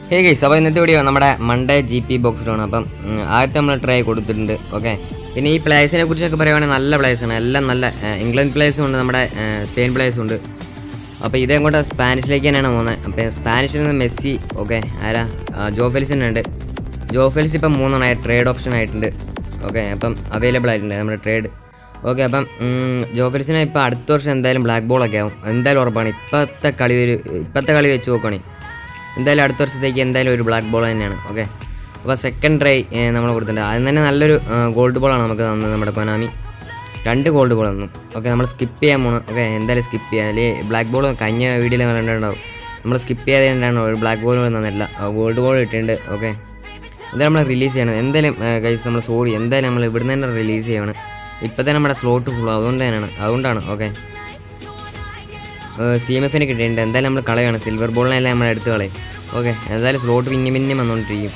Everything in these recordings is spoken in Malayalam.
ഹേ ഗൈസ് അപ്പോൾ ഇന്നത്തെ വീഡിയോ നമ്മുടെ മൺഡേ ജി പി ബോക്സിലാണ് അപ്പം ഉം, ആദ്യത്തെ നമ്മൾ ട്രൈ കൊടുത്തിട്ടുണ്ട് ഓക്കെ പിന്നെ ഈ പ്ലേസിനെ കുറിച്ചൊക്കെ പറയുവാണെങ്കിൽ നല്ല പ്ലേസാണ് എല്ലാം നല്ല ഏഹ്, ഇംഗ്ലണ്ട് പ്ലേസും ഉണ്ട് നമ്മുടെ ഏഹ്, സ്പെയിൻ പ്ലേസും ഉണ്ട് അപ്പോൾ ഇതേ കൊണ്ട് സ്പാനിഷിലേക്ക് തന്നെയാണ് പോകുന്നത് അപ്പോൾ സ്പാനിഷിൽ നിന്ന് മെസ്സി ഓക്കെ ആരാ ആ, ജോ ഫെലിസിന് ഉണ്ട് ജോ ഫെലിസ് ഇപ്പം മൂന്നെണ്ണമായി ട്രേഡ് ഓപ്ഷൻ ആയിട്ടുണ്ട് ഓക്കെ അപ്പം അവൈലബിൾ ആയിട്ടുണ്ട് നമ്മുടെ ട്രേഡ് ഓക്കെ അപ്പം ഉം, ജോ ഫെലിസിന് ഇപ്പോൾ അടുത്ത വർഷം എന്തായാലും ബ്ലാക്ക് ബോളൊക്കെ ആവും എന്തായാലും ഉറപ്പാണ് ഇപ്പോഴത്തെ കളി ഒരു ഇപ്പോഴത്തെ കളി വെച്ച് നോക്കുകയാണെങ്കിൽ എന്തായാലും അടുത്ത വർഷത്തേക്ക് എന്തായാലും ഒരു ബ്ലാക്ക് ബോൾ തന്നെയാണ് ഓക്കെ അപ്പോൾ സെക്കൻഡ് ട്രൈ നമ്മൾ കൊടുത്തിട്ടുണ്ട് അതിന് തന്നെ നല്ലൊരു ഗോൾഡ് ബോളാണ് നമുക്ക് തന്നത് നമ്മുടെ കൊനാമി രണ്ട് ഗോൾഡ് ബോൾ തന്നു ഓക്കെ നമ്മൾ സ്കിപ്പ് ചെയ്യാൻ പോകണം ഓക്കെ എന്തായാലും സ്കിപ്പ് ചെയ്യാം അല്ലെങ്കിൽ ബ്ലാക്ക് ബോൾ കഴിഞ്ഞ വീഡിയോയിൽ കണ്ടിട്ടുണ്ടാവും നമ്മൾ സ്കിപ്പ് ചെയ്യാതെ തന്നെയാണ് ഒരു ബ്ലാക്ക് ബോൾ തന്നിട്ടില്ല ഗോൾഡ് ബോൾ ഇട്ടിട്ടുണ്ട് ഓക്കെ എന്തായാലും നമ്മൾ റിലീസ് ചെയ്യണം എന്തായാലും കഴിച്ച് നമ്മൾ സോറി എന്തായാലും നമ്മൾ ഇവിടുന്ന് തന്നെ റിലീസ് ചെയ്യണം ഇപ്പം തന്നെ നമ്മുടെ സ്ലോട്ട് ഫുൾ അതുകൊണ്ട് തന്നെയാണ് അതുകൊണ്ടാണ് ഓക്കെ സി എം എഫിന് കിട്ടിയിട്ടുണ്ട് എന്തായാലും നമ്മൾ കളയാണ് സിൽവർ ബോളിനെല്ലാം നമ്മൾ എടുത്ത് കളയും ഓക്കെ എന്തായാലും സ്ലോട്ട് പിന്നെ പിന്നെ വന്നുകൊണ്ടിരിക്കും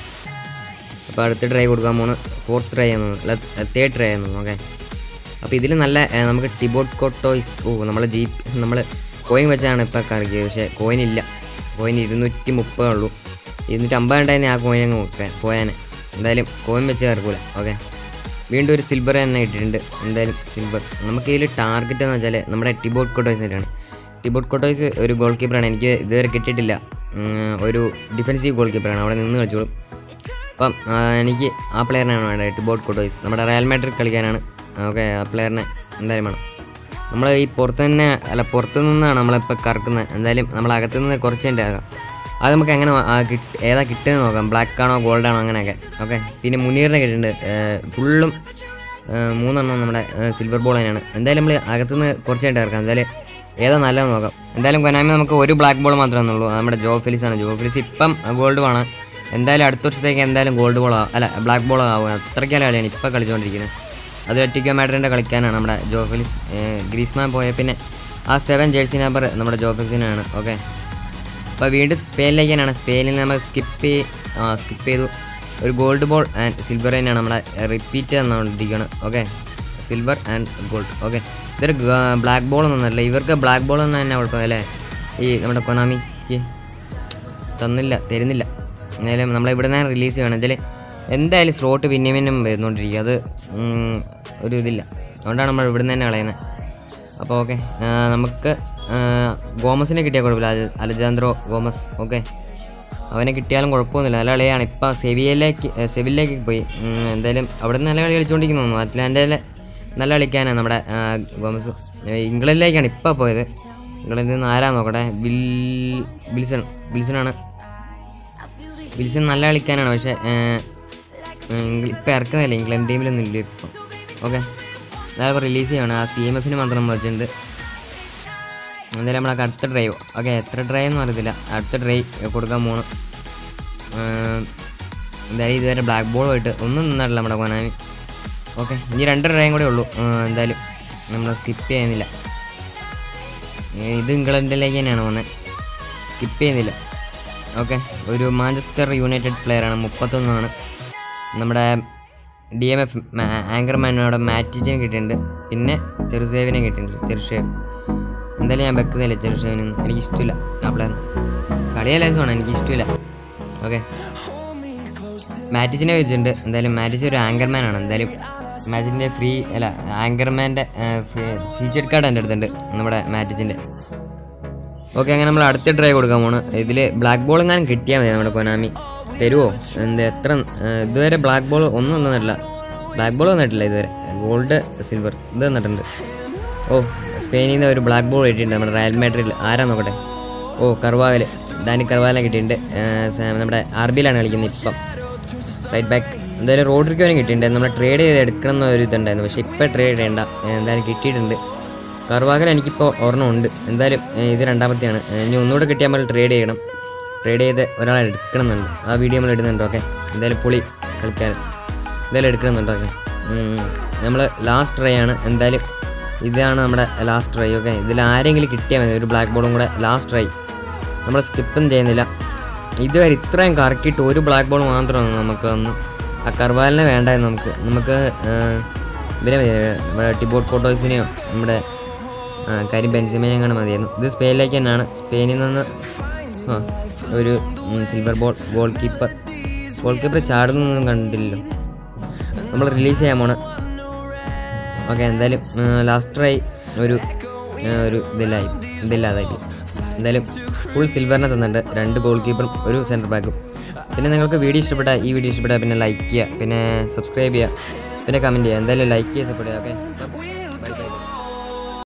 അപ്പോൾ അടുത്ത ട്രൈ കൊടുക്കാൻ പോകുന്നത് ഫോർത്ത് ട്രൈ ആണ് അല്ല തേർഡ് ട്രൈ ആണ് ഓക്കെ അപ്പോൾ ഇതിൽ നല്ല ഏ, നമുക്ക് ടിബോട്ട് കോട്ടോയ്സ് ഓ നമ്മൾ ജീപ്പ് നമ്മൾ കോയിൻ വെച്ചാണ് ഇപ്പോൾ കറക്കിയത് പക്ഷേ കോയിൻ ഇല്ല കോയിൻ ഇരുന്നൂറ്റി മുപ്പതേ ഉള്ളൂ ഇരുന്നൂറ്റി അമ്പത് ഉണ്ടായിരുന്നു ആ കോയിൻ അങ്ങ് ഒക്കെ പോയാനെ എന്തായാലും കോയിൻ വെച്ച് കറക്കൂല ഓക്കെ വീണ്ടും ഒരു സിൽവർ തന്നെ ഇട്ടിട്ടുണ്ട് എന്തായാലും സിൽവർ നമുക്ക് ഇതിൽ ടാർഗറ്റ് എന്ന് വെച്ചാൽ നമ്മുടെ ടിബോട്ട് കോട്ടോയ്സിനാണ് ടിബോട്ട് കോട്ടോയ്സ് ഒരു ഗോൾ കീപ്പറാണ് എനിക്ക് ഇതുവരെ കിട്ടിയിട്ടില്ല ഉം, ഒരു ഡിഫൻസീവ് ഗോൾ കീപ്പറാണ് അവിടെ നിന്ന് കളിച്ചോളും അപ്പം ആ, എനിക്ക് ആ പ്ലെയറിനാണ് വേണ്ടത് ടിബോട്ട് കോട്ടോയ്സ് നമ്മുടെ റയൽ മാഡ്രിഡ് കളിക്കാനാണ് ഓക്കെ ആ പ്ലെയറിനെ എന്തായാലും വേണം നമ്മൾ ഈ പുറത്ത് തന്നെ അല്ല പുറത്ത് നിന്നാണ് നമ്മളിപ്പോൾ കറക്കുന്നത് എന്തായാലും നമ്മൾ അകത്ത് നിന്ന് കുറച്ച് കഴിഞ്ഞിട്ട് ഇറങ്ങാം അത് നമുക്ക് എങ്ങനെ ആ കിട്ട് ഏതാ കിട്ടുന്നത് നോക്കാം ബ്ലാക്ക് ആണോ ഗോൾഡ് ആണോ അങ്ങനെയൊക്കെ ഓക്കെ പിന്നെ മുനീറിനെ കിട്ടിയിട്ടുണ്ട് ഫുള്ളും മൂന്നെണ്ണം നമ്മുടെ സിൽവർ ബോൾ തന്നെയാണ് എന്തായാലും നമ്മൾ അകത്തുനിന്ന് കുറച്ച് കഴിഞ്ഞിട്ട് ഇറക്കാം എന്തായാലും ഏതാ നല്ലതെന്ന് നോക്കാം എന്തായാലും കൊനാമി നമുക്ക് ഒരു ബ്ലാക്ക് ബോൾ മാത്രമേ ഉള്ളൂ നമ്മുടെ ജോ ഫിലിസ് ആണ് ജോ ഫിലിസ് ഇപ്പം ഗോൾഡ് വേണം എന്തായാലും അടുത്ത വർഷത്തേക്ക് എന്തായാലും ഗോൾഡ് ബോൾ അല്ല ബ്ലാക്ക് ബോൾ ആവും അത്രയ്ക്കല്ല കളിയാണ് ഇപ്പം കളിച്ചുകൊണ്ടിരിക്കുന്നത് അത് അറ്റിക്കോ മാഡ്രിൻ്റെ കളിക്കാനാണ് നമ്മുടെ ജോ ഫിലിസ് ഗ്രീസ്മാൻ പോയ പിന്നെ ആ സെവൻ ജേഴ്സി നമ്പർ നമ്മുടെ ജോ ഫിലിസിനാണ് ഓക്കെ അപ്പോൾ വീണ്ടും സ്പെയിനിലേക്ക് തന്നെയാണ് സ്പെയിനിൽ നമ്മൾ സ്കിപ്പ് സ്കിപ്പ് ചെയ്തു ഒരു ഗോൾഡ് ബോൾ ആൻഡ് സിൽവർ തന്നെയാണ് നമ്മുടെ റിപ്പീറ്റ് തന്നുകൊണ്ടിരിക്കുകയാണ് okay silver and gold okay ഇതൊരു ബ്ലാക്ക് ബോൾ ഒന്നല്ല ഇവർക്ക് ബ്ലാക്ക് ബോൾ ഒന്നും തന്നെ കുഴപ്പമില്ല അല്ലേ ഈ നമ്മുടെ കൊനാമിക്ക് തന്നില്ല തരുന്നില്ല എന്തായാലും നമ്മൾ ഇവിടെ നിന്ന് റിലീസ് ചെയ്യണം ഇതിൽ എന്തായാലും സ്ലോട്ട് പിന്നെ പിന്നും വരുന്നുകൊണ്ടിരിക്കും അത് ഉം, ഒരു ഇതില്ല അതുകൊണ്ടാണ് നമ്മൾ ഇവിടെ നിന്ന് തന്നെ കളയുന്നത് അപ്പോൾ ഓക്കെ നമുക്ക് ആ, ഗോമസിനെ കിട്ടിയാൽ കുഴപ്പമില്ല അല- അലജാൻദ്രോ ഗോമസ് ഓക്കെ അവനെ കിട്ടിയാലും കുഴപ്പമൊന്നുമില്ല നല്ല കളിയാണ് ഇപ്പം സെവിയയിലേക്ക് ഏ, സെവിലേക്ക് പോയി ഉം, എന്തായാലും അവിടെ നിന്ന് നല്ല കളി കളിച്ചുകൊണ്ടിരിക്കുന്നു തോന്നുന്നു അറ്റ്ലാന്റയിലെ നല്ല കളിക്കാനാണ് നമ്മുടെ ആ, ഗോമസ് ഏ, ഇംഗ്ലണ്ടിലേക്കാണ് ഇപ്പോൾ പോയത് ഇംഗ്ലണ്ടിൽ നിന്ന് ആരാ നോക്കട്ടെ വിൽ വിൽസൺ വിൽസണാണ് വിൽസൺ നല്ല കളിക്കാനാണ് പക്ഷേ ഇപ്പം ഇറക്കുന്നില്ല ഇംഗ്ലണ്ട് ടീമിലൊന്നും ഇല്ല ഇപ്പം ഓക്കെ അതായത് റിലീസ് ചെയ്യണം ആ സി എം എഫിന് മാത്രം നമ്മൾ വെച്ചിട്ടുണ്ട് എന്തായാലും നമ്മളൊക്കെ അടുത്ത ഡ്രൈവ് ഓക്കെ എത്ര ഡ്രൈവ് എന്ന് അറിയത്തില്ല അടുത്ത ഡ്രൈവ് കൊടുക്കാൻ പോകണം എന്തായാലും ഇതുവരെ ബ്ലാക്ക് ബോൾ പോയിട്ട് ഒന്നും നിന്നിട്ടില്ല നമ്മുടെ കൊനാമി ഓക്കെ ഇനി രണ്ട് ഡ്രൈവും കൂടെ ഉള്ളൂ ആ, എന്തായാലും നമ്മൾ സ്കിപ്പ് ചെയ്യുന്നില്ല ഏ, ഇത് ഇംഗ്ലണ്ടിലേക്ക് തന്നെയാണ് പോകുന്നത് സ്കിപ്പ് ചെയ്യുന്നില്ല ഓക്കെ ഒരു മാഞ്ചസ്റ്റർ യുണൈറ്റഡ് പ്ലെയറാണ് മുപ്പത്തൊന്നാണ് നമ്മുടെ ഡി എം എഫ് ആങ്കർമാനോട് മാറ്റിച്ചിന് കിട്ടിയിട്ടുണ്ട് പിന്നെ ചെറുസേവിനെ കിട്ടിയിട്ടുണ്ട് ചെറുഷേവ് എന്തായാലും ഞാൻ വെക്കുന്നില്ല ചെറുഷേവിനൊന്നും എനിക്ക് ഇഷ്ടമില്ല ആ പ്ലെയർ കളിയല്ലാസമാണ് എനിക്ക് ഇഷ്ടമില്ല ഓക്കെ മാറ്റിച്ചിനെ വെച്ചിട്ടുണ്ട് എന്തായാലും മാറ്റിച്ച് ഒരു ആങ്കർമാനാണ് എന്തായാലും മാറ്റിൻ്റെ ഫ്രീ അല്ല ആങ്കർമാൻ്റെ ഫീച്ചർ കാർഡ് എൻ്റെ അടുത്തുണ്ട് നമ്മുടെ മാറ്റിച്ചിൻ്റെ ഓക്കെ അങ്ങനെ നമ്മൾ അടുത്ത ട്രൈ കൊടുക്കാൻ പോണ് ഇതിൽ ബ്ലാക്ക് ബോൾ എങ്ങാനും കിട്ടിയാൽ മതി നമ്മുടെ കൊനാമി തരുമോ എന്ത് എത്ര ഏർ, ഇതുവരെ ബ്ലാക്ക് ബോൾ ഒന്നും തന്നിട്ടില്ല ബ്ലാക്ക് ബോൾ തന്നിട്ടില്ല ഇതുവരെ ഗോൾഡ് സിൽവർ ഇത് തന്നിട്ടുണ്ട് ഓ സ്പെയിനിൽ നിന്ന് ഒരു ബ്ലാക്ക് ബോൾ കിട്ടിയിട്ടുണ്ട് നമ്മുടെ റയൽ മാഡ്രിഡിൽ ആരാ നോക്കട്ടെ ഓ കർവാഗൽ ഡാനി കർവാഗലിനെ കിട്ടിയിട്ടുണ്ട് ഏർ, സ- നമ്മുടെ ആർ ബിയിലാണ് കളിക്കുന്നത് ഇപ്പം റൈറ്റ് ബാക്ക് എന്തായാലും റോഡ്രിക്കോനെ കിട്ടിയിട്ടുണ്ട് നമ്മൾ ട്രേഡ് ചെയ്ത് എടുക്കണം എന്നൊരു ഇതുണ്ടായിരുന്നു പക്ഷേ ഇപ്പോൾ ട്രേഡ് ചെയ്യേണ്ട ഏർ, എന്തായാലും കിട്ടിയിട്ടുണ്ട് കർവാഗൽ എനിക്കിപ്പോൾ ഒരെണ്ണം ഉണ്ട് എന്തായാലും ഏർ, ഇത് രണ്ടാമത്തെയാണ് ഏർ, ഇനി ഒന്നുകൂടെ കിട്ടിയാൽ നമ്മൾ ട്രേഡ് ചെയ്യണം ട്രേഡ് ചെയ്ത് ഒരാളെ എടുക്കണമെന്നുണ്ട് ആ വീഡിയോ നമ്മൾ ഇടുന്നുണ്ട് ഓക്കെ എന്തായാലും പുളി കളിക്കാൻ എന്തായാലും എടുക്കണമെന്നുണ്ട് ഓക്കെ നമ്മൾ ലാസ്റ്റ് ട്രൈ ആണ് എന്തായാലും ഇതാണ് നമ്മുടെ ലാസ്റ്റ് ട്രൈ ഓക്കെ ഇതിൽ ആരെങ്കിലും കിട്ടിയാൽ മതി ഒരു ബ്ലാക്ക് ബോളും കൂടെ ലാസ്റ്റ് ട്രൈ നമ്മൾ സ്കിപ്പും ചെയ്യുന്നില്ല ഇതുവരെ ഇത്രയും കറക്കിയിട്ട് ഒരു ബ്ലാക്ക് ബോൾ മാത്രമാണ് നമുക്ക് തന്നു ആ കർവാലിനെ വേണ്ടായിരുന്നു നമുക്ക് നമുക്ക് ഏർ, ഇവരെ മതി, നമ്മുടെ ടിബോട്ട് ഫോട്ടോസിനെയോ നമ്മുടെ ആ, കാര്യം ബെൻസിമേനെ കാണാൻ മതിയായിരുന്നു ഇത് സ്പെയിനിലേക്ക് തന്നെയാണ് സ്പെയിനിൽ നിന്ന് ആ ഒരു silver ball goalkeeper goalkeeper ചാടുന്നൊന്നും കണ്ടില്ലല്ലോ നമ്മൾ റിലീസ് ചെയ്യാൻ പോണ് ഓക്കെ എന്തായാലും ലാസ്റ്റ് ട്രൈ ഒരു ആ, ഒരു ഇതില്ലായി ഇതില്ലാതായി പോയി. എന്തായാലും ഫുൾ സിൽവറിനെ തന്നിട്ടുണ്ട് രണ്ട് ഗോൾ കീപ്പറും ഒരു സെൻറ്റർ ബാക്കും പിന്നെ നിങ്ങൾക്ക് വീഡിയോ ഇഷ്ടപ്പെട്ടാൽ ഈ വീഡിയോ ഇഷ്ടപ്പെട്ടാൽ പിന്നെ ലൈക്ക് ചെയ്യുക പിന്നെ സബ്സ്ക്രൈബ് ചെയ്യുക പിന്നെ കമൻറ്റ് ചെയ്യുക എന്തായാലും ലൈക്ക് ചെയ്യുക സപ്പോർട്ട് ചെയ്യുക ഓക്കെ